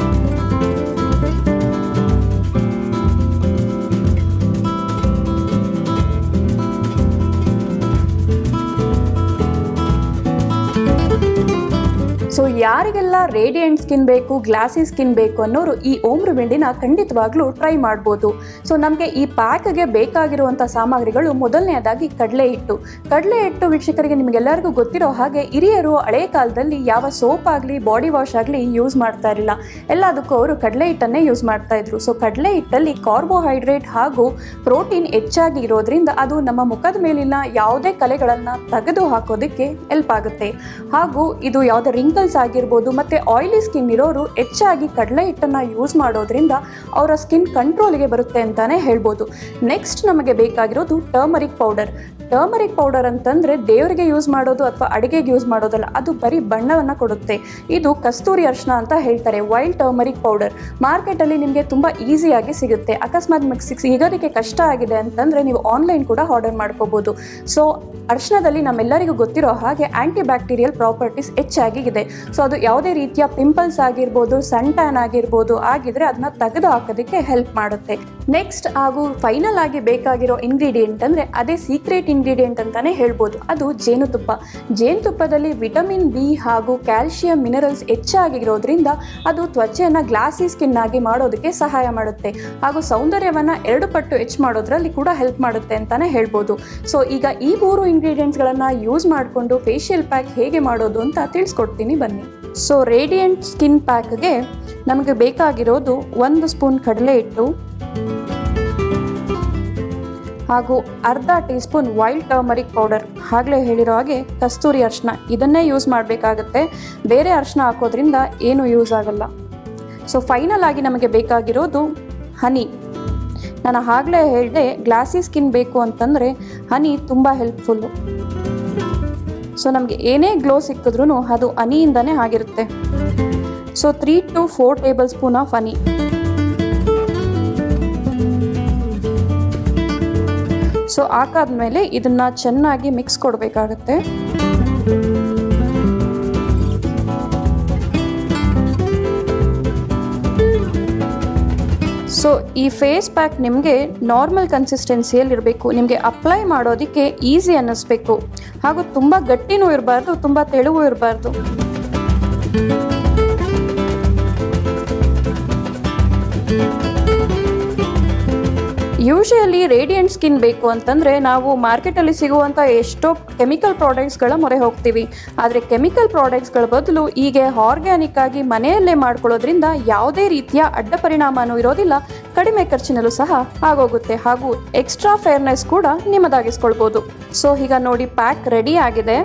Speaker 4: ಸೊ ಯಾರಿಗೆಲ್ಲ ರೇಡಿಯಂಟ್ ಸ್ಕಿನ್ ಬೇಕು ಗ್ಲಾಸಿ ಸ್ಕಿನ್ ಬೇಕು ಅನ್ನೋರು ಈ ಓಮ್ ರೆಮಿಡಿನ ಖಂಡಿತವಾಗ್ಲೂ ಟ್ರೈ ಮಾಡ್ಬೋದು ಸೊ ನಮಗೆ ಈ ಪ್ಯಾಕ್ಗೆ ಬೇಕಾಗಿರುವಂಥ ಸಾಮಗ್ರಿಗಳು ಮೊದಲನೆಯದಾಗಿ ಕಡಲೆ ಹಿಟ್ಟು ಕಡಲೆ ಹಿಟ್ಟು ವೀಕ್ಷಕರಿಗೆ ನಿಮಗೆಲ್ಲರಿಗೂ ಗೊತ್ತಿರೋ ಹಾಗೆ ಹಿರಿಯರು ಹಳೆಯ ಕಾಲದಲ್ಲಿ ಯಾವ ಸೋಪ್ ಆಗಲಿ ಬಾಡಿ ವಾಶ್ ಆಗಲಿ ಯೂಸ್ ಮಾಡ್ತಾ ಇರಲಿಲ್ಲ ಎಲ್ಲದಕ್ಕೂ ಅವರು ಕಡಲೆ ಹಿಟ್ಟನ್ನೇ ಯೂಸ್ ಮಾಡ್ತಾ ಇದ್ರು ಸೊ ಕಡಲೆ ಹಿಟ್ಟಲ್ಲಿ ಕಾರ್ಬೋಹೈಡ್ರೇಟ್ ಹಾಗೂ ಪ್ರೋಟೀನ್ ಹೆಚ್ಚಾಗಿ ಇರೋದ್ರಿಂದ ಅದು ನಮ್ಮ ಮುಖದ ಮೇಲಿನ ಯಾವುದೇ ಕಲೆಗಳನ್ನು ತೆಗೆದು ಹಾಕೋದಕ್ಕೆ ಹೆಲ್ಪ್ ಆಗುತ್ತೆ ಹಾಗೂ ಇದು ಯಾವುದೇ ರಿಂಕಲ್ಸ್ ಆಗಿರ್ಬೋದು ಮತ್ತು ಆಯಿಲಿ ಸ್ಕಿನ್ ಇರೋರು ಹೆಚ್ಚಾಗಿ ಕಡಲೆ ಹಿಟ್ಟನ್ನು ಯೂಸ್ ಮಾಡೋದ್ರಿಂದ ಅವರ ಸ್ಕಿನ್ ಕಂಟ್ರೋಲ್ಗೆ ಬರುತ್ತೆ ಅಂತಲೇ ಹೇಳ್ಬೋದು ನೆಕ್ಸ್ಟ್ ನಮಗೆ ಬೇಕಾಗಿರೋದು ಟರ್ಮರಿಕ್ ಪೌಡರ್ ಟರ್ಮರಿಕ್ ಪೌಡರ್ ಅಂತಂದರೆ ದೇವರಿಗೆ ಯೂಸ್ ಮಾಡೋದು ಅಥವಾ ಅಡುಗೆಗೆ ಯೂಸ್ ಮಾಡೋದಲ್ಲ ಅದು ಬರೀ ಬಣ್ಣವನ್ನು ಕೊಡುತ್ತೆ ಇದು ಕಸ್ತೂರಿ ಅರ್ಶನ ಅಂತ ಹೇಳ್ತಾರೆ ವೈಲ್ಡ್ ಟರ್ಮರಿಕ್ ಪೌಡರ್ ಮಾರ್ಕೆಟಲ್ಲಿ ನಿಮಗೆ ತುಂಬ ಈಸಿಯಾಗಿ ಸಿಗುತ್ತೆ ಅಕಸ್ಮಾತ್ ನಿಮಗೆ ಸಿಗ್ ಸಿಗೋದಕ್ಕೆ ಕಷ್ಟ ಆಗಿದೆ ಅಂತಂದರೆ ನೀವು ಆನ್ಲೈನ್ ಕೂಡ ಆರ್ಡರ್ ಮಾಡ್ಕೋಬೋದು ಸೊ ಅರ್ಶನದಲ್ಲಿ ನಮ್ಮೆಲ್ಲರಿಗೂ ಗೊತ್ತಿರೋ ಹಾಗೆ ಆಂಟಿ ಬ್ಯಾಕ್ಟೀರಿಯಲ್ ಪ್ರಾಪರ್ಟೀಸ್ ಹೆಚ್ಚಾಗಿ ಇದೆ ಸೊ ಅದು ಯಾವುದೇ ರೀತಿಯ ಪಿಂಪಲ್ಸ್ ಆಗಿರ್ಬೋದು ಸನ್ ಟ್ಯಾನ್ ಆಗಿರ್ಬೋದು ಆಗಿದ್ರೆ ಅದನ್ನ ತೆಗೆದು ಹಾಕೋದಕ್ಕೆ ಹೆಲ್ಪ್ ಮಾಡುತ್ತೆ ನೆಕ್ಸ್ಟ್ ಹಾಗೂ ಫೈನಲ್ ಆಗಿ ಬೇಕಾಗಿರೋ ಇಂಗ್ರೀಡಿಯೆಂಟ್ ಅಂದರೆ ಅದೇ ಸೀಕ್ರೆಟ್ ಇಂಗ್ರೀಡಿಯೆಂಟ್ ಅಂತಾನೆ ಹೇಳ್ಬೋದು ಅದು ಜೇನುತುಪ್ಪ ಜೇನುತುಪ್ಪದಲ್ಲಿ ವಿಟಮಿನ್ ಬಿ ಹಾಗೂ ಕ್ಯಾಲ್ಶಿಯಂ ಮಿನರಲ್ಸ್ ಹೆಚ್ಚಾಗಿರೋದ್ರಿಂದ ಅದು ತ್ವಚೆಯನ್ನು ಗ್ಲಾಸಿ ಸ್ಕಿನ್ ಆಗಿ ಮಾಡೋದಕ್ಕೆ ಸಹಾಯ ಮಾಡುತ್ತೆ ಹಾಗೂ ಸೌಂದರ್ಯವನ್ನು ಎರಡು ಪಟ್ಟು ಹೆಚ್ಚು ಮಾಡೋದ್ರಲ್ಲಿ ಕೂಡ ಹೆಲ್ಪ್ ಮಾಡುತ್ತೆ ಅಂತಾನೆ ಹೇಳ್ಬೋದು ಸೊ ಈಗ ಈ ಮೂರು ಇಂಗ್ರೀಡಿಯೆಂಟ್ಸ್ಗಳನ್ನು ಯೂಸ್ ಮಾಡಿಕೊಂಡು ಫೇಶಿಯಲ್ ಪ್ಯಾಕ್ ಹೇಗೆ ಮಾಡೋದು ಅಂತ ತಿಳಿಸ್ಕೊಡ್ತೀನಿ ಬನ್ನಿ ಸೊ ರೇಡಿಯಂಟ್ ಸ್ಕಿನ್ ಪ್ಯಾಕ್ಗೆ ನಮಗೆ ಬೇಕಾಗಿರೋದು ಒಂದು ಸ್ಪೂನ್ ಕಡಲೆ ಹಿಟ್ಟು ಹಾಗೂ ಅರ್ಧ teaspoon wild turmeric powder ಆಗಲೇ ಹೇಳಿರೋ ಹಾಗೆ ಕಸ್ತೂರಿ ಅರಿಶಿನ ಇದನ್ನೇ ಯೂಸ್ ಮಾಡಬೇಕಾಗತ್ತೆ ಬೇರೆ ಅರಿಶಿನ ಹಾಕೋದ್ರಿಂದ ಏನೂ ಯೂಸ್ ಆಗಲ್ಲ ಸೊ ಫೈನಲ್ ಆಗಿ ನಮಗೆ ಬೇಕಾಗಿರೋದು ಹನಿ ನಾನು ಆಗಲೇ ಹೇಳಿದೆ ಗ್ಲಾಸಿ ಸ್ಕಿನ್ ಬೇಕು ಅಂತಂದರೆ ಹನಿ ತುಂಬ ಹೆಲ್ಪ್ಫುಲ್ಲು ಸೊ ನಮಗೆ ಏನೇ ಗ್ಲೋ ಸಿಕ್ಕಿದ್ರೂ ಅದು ಹನಿಯಿಂದನೇ ಆಗಿರುತ್ತೆ so three to four tablespoon of honey so ಹಾಕಾದ್ಮೇಲೆ ಇದನ್ನ ಚೆನ್ನಾಗಿ ಮಿಕ್ಸ್ ಕೊಡಬೇಕಾಗತ್ತೆ ಸೊ ಈ ಫೇಸ್ ಪ್ಯಾಕ್ ನಿಮಗೆ ನಾರ್ಮಲ್ ಕನ್ಸಿಸ್ಟೆನ್ಸಿಯಲ್ಲಿ ಇರಬೇಕು ನಿಮಗೆ ಅಪ್ಲೈ ಮಾಡೋದಕ್ಕೆ ಈಸಿ ಅನ್ನಿಸ್ಬೇಕು ಹಾಗೂ ತುಂಬ ಗಟ್ಟಿನೂ ಇರಬಾರ್ದು ತುಂಬ ತೆಳುವೂ ಇರಬಾರ್ದು ಯೂಶಲಿ ರೇಡಿಯಂಟ್ ಸ್ಕಿನ್ ಬೇಕು ಅಂತಂದರೆ ನಾವು ಮಾರ್ಕೆಟಲ್ಲಿ ಸಿಗುವಂಥ ಎಷ್ಟೋ ಕೆಮಿಕಲ್ ಪ್ರಾಡಕ್ಟ್ಸ್ಗಳ ಮೊರೆ ಹೋಗ್ತೀವಿ ಆದರೆ ಕೆಮಿಕಲ್ ಪ್ರಾಡಕ್ಟ್ಸ್ಗಳ ಬದಲು ಹೀಗೆ ಆರ್ಗ್ಯಾನಿಕ್ ಆಗಿ ಮನೆಯಲ್ಲೇ ಮಾಡ್ಕೊಳ್ಳೋದ್ರಿಂದ ಯಾವುದೇ ರೀತಿಯ ಅಡ್ಡ ಪರಿಣಾಮನೂ ಇರೋದಿಲ್ಲ ಕಡಿಮೆ ಖರ್ಚಿನಲ್ಲೂ ಸಹ ಆಗೋಗುತ್ತೆ ಹಾಗೂ ಎಕ್ಸ್ಟ್ರಾ ಫೇರ್ನೆಸ್ ಕೂಡ ನಿಮ್ಮದಾಗಿಸ್ಕೊಳ್ಬೋದು ಸೊ ಈಗ ನೋಡಿ ಪ್ಯಾಕ್ ರೆಡಿ ಆಗಿದೆ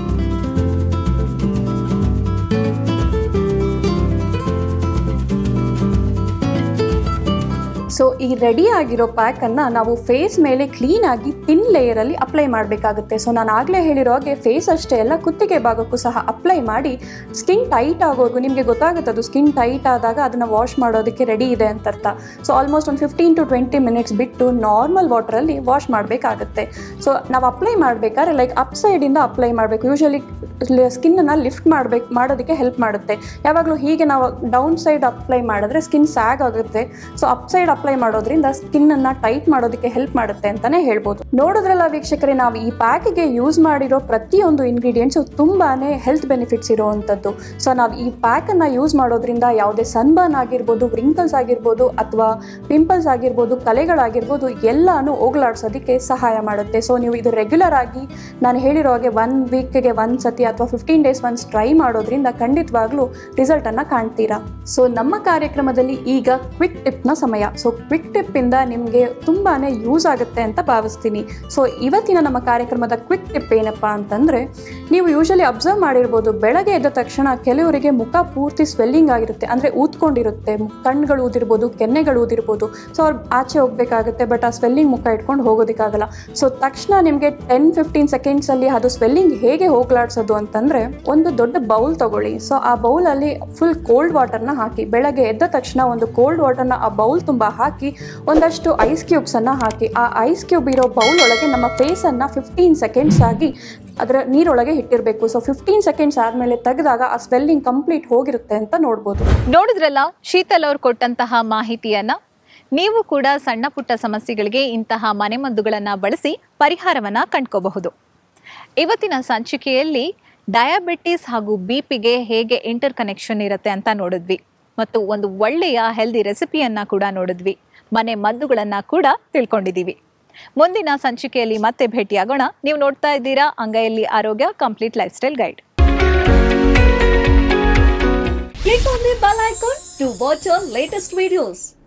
Speaker 4: ಸೊ ಈ ರೆಡಿ ಆಗಿರೋ ಪ್ಯಾಕನ್ನು ನಾವು ಫೇಸ್ ಮೇಲೆ ಕ್ಲೀನಾಗಿ ತಿನ್ ಲೇಯರಲ್ಲಿ ಅಪ್ಲೈ ಮಾಡಬೇಕಾಗುತ್ತೆ ಸೊ ನಾನು ಆಗಲೇ ಹೇಳಿರೋ ಹಾಗೆ ಫೇಸ್ ಅಷ್ಟೇ ಅಲ್ಲ ಕುತ್ತಿಗೆ ಭಾಗಕ್ಕೂ ಸಹ ಅಪ್ಲೈ ಮಾಡಿ ಸ್ಕಿನ್ ಟೈಟ್ ಆಗೋವರೆಗೂ ನಿಮಗೆ ಗೊತ್ತಾಗುತ್ತೆ ಅದು ಸ್ಕಿನ್ ಟೈಟ್ ಆದಾಗ ಅದನ್ನು ವಾಶ್ ಮಾಡೋದಕ್ಕೆ ರೆಡಿ ಇದೆ ಅಂತ ಅರ್ಥ ಸೊ ಆಲ್ಮೋಸ್ಟ್ ಒಂದು ಫಿಫ್ಟೀನ್ ಟು ಟ್ವೆಂಟಿ ಮಿನಿಟ್ಸ್ ಬಿಟ್ಟು ನಾರ್ಮಲ್ ವಾಟರಲ್ಲಿ ವಾಶ್ ಮಾಡಬೇಕಾಗುತ್ತೆ ಸೊ ನಾವು ಅಪ್ಲೈ ಮಾಡಬೇಕಾದ್ರೆ ಲೈಕ್ ಅಪ್ ಸೈಡಿಂದ ಅಪ್ಲೈ ಮಾಡಬೇಕು ಯೂಶಲಿ ಸ್ಕಿನ್ನನ್ನು ಲಿಫ್ಟ್ ಮಾಡಬೇಕು ಮಾಡೋದಕ್ಕೆ ಹೆಲ್ಪ್ ಮಾಡುತ್ತೆ ಯಾವಾಗಲೂ ಹೀಗೆ ನಾವು ಡೌನ್ ಸೈಡ್ ಅಪ್ಲೈ ಮಾಡಿದ್ರೆ ಸ್ಕಿನ್ ಸ್ಯಾಗ್ ಆಗುತ್ತೆ ಸೊ ಅಪ್ ಸೈಡ್ ಅಪ್ಲೈ ಮಾಡೋದ್ರಿಂದ ಸ್ಕಿನ್ನನ್ನು ಟೈಟ್ ಮಾಡೋದಕ್ಕೆ ಹೆಲ್ಪ್ ಮಾಡುತ್ತೆ ಅಂತಲೇ ಹೇಳ್ಬೋದು ನೋಡಿದ್ರಲ್ಲ ವೀಕ್ಷಕರೇ ನಾವು ಈ ಪ್ಯಾಕಿಗೆ ಯೂಸ್ ಮಾಡಿರೋ ಪ್ರತಿಯೊಂದು ಇಂಗ್ರೀಡಿಯೆಂಟ್ಸು ತುಂಬಾ ಹೆಲ್ತ್ ಬೆನಿಫಿಟ್ಸ್ ಇರುವಂಥದ್ದು ಸೊ ನಾವು ಈ ಪ್ಯಾಕನ್ನು ಯೂಸ್ ಮಾಡೋದ್ರಿಂದ ಯಾವುದೇ ಸನ್ಬರ್ನ್ ಆಗಿರ್ಬೋದು ವ್ರಿಂಕಲ್ಸ್ ಆಗಿರ್ಬೋದು ಅಥವಾ ಪಿಂಪಲ್ಸ್ ಆಗಿರ್ಬೋದು ಕಲೆಗಳಾಗಿರ್ಬೋದು ಎಲ್ಲಾನು ಹೋಗ್ಲಾಡ್ಸೋದಕ್ಕೆ ಸಹಾಯ ಮಾಡುತ್ತೆ ಸೊ ನೀವು ಇದು ರೆಗ್ಯುಲರ್ ಆಗಿ ನಾನು ಹೇಳಿರೋ ಹಾಗೆ ಒನ್ ವೀಕ್ಗೆ ಒಂದು ಸತಿ ಅಥವಾ ಫಿಫ್ಟೀನ್ ಡೇಸ್ ಒನ್ಸ್ ಟ್ರೈ ಮಾಡೋದ್ರಿಂದ ಖಂಡಿತವಾಗ್ಲೂ ರಿಸಲ್ಟನ್ನು ಕಾಣ್ತೀರಾ ಸೊ ನಮ್ಮ ಕಾರ್ಯಕ್ರಮದಲ್ಲಿ ಈಗ ಕ್ವಿಕ್ ಟಿಪ್ನ ಸಮಯ ಸೊ ಕ್ವಿಕ್ ಟಿಪ್ಪಿಂದ ನಿಮಗೆ ತುಂಬಾ ಯೂಸ್ ಆಗುತ್ತೆ ಅಂತ ಭಾವಿಸ್ತೀನಿ ಸೊ ಇವತ್ತಿನ ನಮ್ಮ ಕಾರ್ಯಕ್ರಮದ ಕ್ವಿಕ್ ಟಿಪ್ ಏನಪ್ಪ ಅಂತಂದರೆ ನೀವು ಯೂಶಲಿ ಅಬ್ಸರ್ವ್ ಮಾಡಿರ್ಬೋದು ಬೆಳಗ್ಗೆ ಎದ್ದ ತಕ್ಷಣ ಕೆಲವರಿಗೆ ಮುಖ ಪೂರ್ತಿ ಸ್ವೆಲ್ಲಿಂಗ್ ಆಗಿರುತ್ತೆ ಅಂದರೆ ಊದ್ಕೊಂಡಿರುತ್ತೆ ಕಣ್ಗಳು ಊದಿರ್ಬೋದು ಕೆನ್ನೆಗಳು ಊದಿರ್ಬೋದು ಸೊ ಅವ್ರು ಆಚೆ ಹೋಗಬೇಕಾಗುತ್ತೆ ಬಟ್ ಆ ಸ್ವೆಲ್ಲಿಂಗ್ ಮುಖ ಇಟ್ಕೊಂಡು ಹೋಗೋದಕ್ಕಾಗಲ್ಲ ಸೊ ತಕ್ಷಣ ನಿಮಗೆ ಟೆನ್ ಫಿಫ್ಟೀನ್ ಸೆಕೆಂಡ್ಸಲ್ಲಿ ಅದು ಸ್ವೆಲ್ಲಿಂಗ್ ಹೇಗೆ ಹೋಗ್ಲಾಡ್ಸೋದು ಅಂತಂದರೆ ಒಂದು ದೊಡ್ಡ ಬೌಲ್ ತಗೊಳ್ಳಿ ಸೊ ಆ ಬೌಲಲ್ಲಿ ಫುಲ್ ಕೋಲ್ಡ್ ವಾಟರ್ನ ಹಾಕಿ ಬೆಳಗ್ಗೆ ಎದ್ದ ತಕ್ಷಣ ಒಂದು ಕೋಲ್ಡ್ ವಾಟರ್ನ ಆ ಬೌಲ್ ತುಂಬ ಹಾಕಿ ಒಂದಷ್ಟು ಐಸ್ ಕ್ಯೂಬ್ಸನ್ನು ಹಾಕಿ ಆ ಐಸ್ ಕ್ಯೂಬ್ ಇರೋ ಬೌಲ್ ಒಳಗೆ ನಮ್ಮ ಫೇಸನ್ನು ಫಿಫ್ಟೀನ್ ಸೆಕೆಂಡ್ಸ್ ಆಗಿ ಅದರ ನೀರೊಳಗೆ ಇಟ್ಟಿರಬೇಕು ಸೊ ಫಿಫ್ಟೀನ್ ಸೆಕೆಂಡ್ಸ್ ಆದಮೇಲೆ ತೆಗೆದಾಗ ಆ ಸ್ವೆಲ್ಲಿಂಗ್ ಕಂಪ್ಲೀಟ್ ಹೋಗಿರುತ್ತೆ ಅಂತ ನೋಡ್ಬೋದು
Speaker 3: ನೋಡಿದ್ರಲ್ಲ ಶೀತಲ್ ಅವ್ರು ಕೊಟ್ಟಂತಹ ಮಾಹಿತಿಯನ್ನ ನೀವು ಕೂಡ ಸಣ್ಣ ಪುಟ್ಟ ಸಮಸ್ಯೆಗಳಿಗೆ ಇಂತಹ ಮನೆಮದ್ದುಗಳನ್ನು ಬಳಸಿ ಪರಿಹಾರವನ್ನ ಕಂಡ್ಕೋಬಹುದು ಇವತ್ತಿನ ಸಂಚಿಕೆಯಲ್ಲಿ ಡಯಾಬಿಟಿಸ್ ಹಾಗೂ ಬಿ ಪಿಗೆ ಹೇಗೆ ಇಂಟರ್ ಕನೆಕ್ಷನ್ ಇರುತ್ತೆ ಅಂತ ನೋಡಿದ್ವಿ ಮತ್ತು ಒಂದು ಒಳ್ಳೆಯ ಹೆಲ್ದಿ ರೆಸಿಪಿಯನ್ನ ಕೂಡ ನೋಡಿದ್ವಿ ಮನೆ ಮದ್ದುಗಳನ್ನ ಕೂಡ ತಿಳ್ಕೊಂಡಿದ್ದೀವಿ ಮುಂದಿನ ಸಂಚಿಕೆಯಲ್ಲಿ ಮತ್ತೆ ಭೇಟಿಯಾಗೋಣ ನೀವು ನೋಡ್ತಾ ಇದ್ದೀರಾ ಅಂಗೈಯಲ್ಲಿ ಆರೋಗ್ಯ complete lifestyle guide
Speaker 5: Click on the bell icon to watch our latest videos.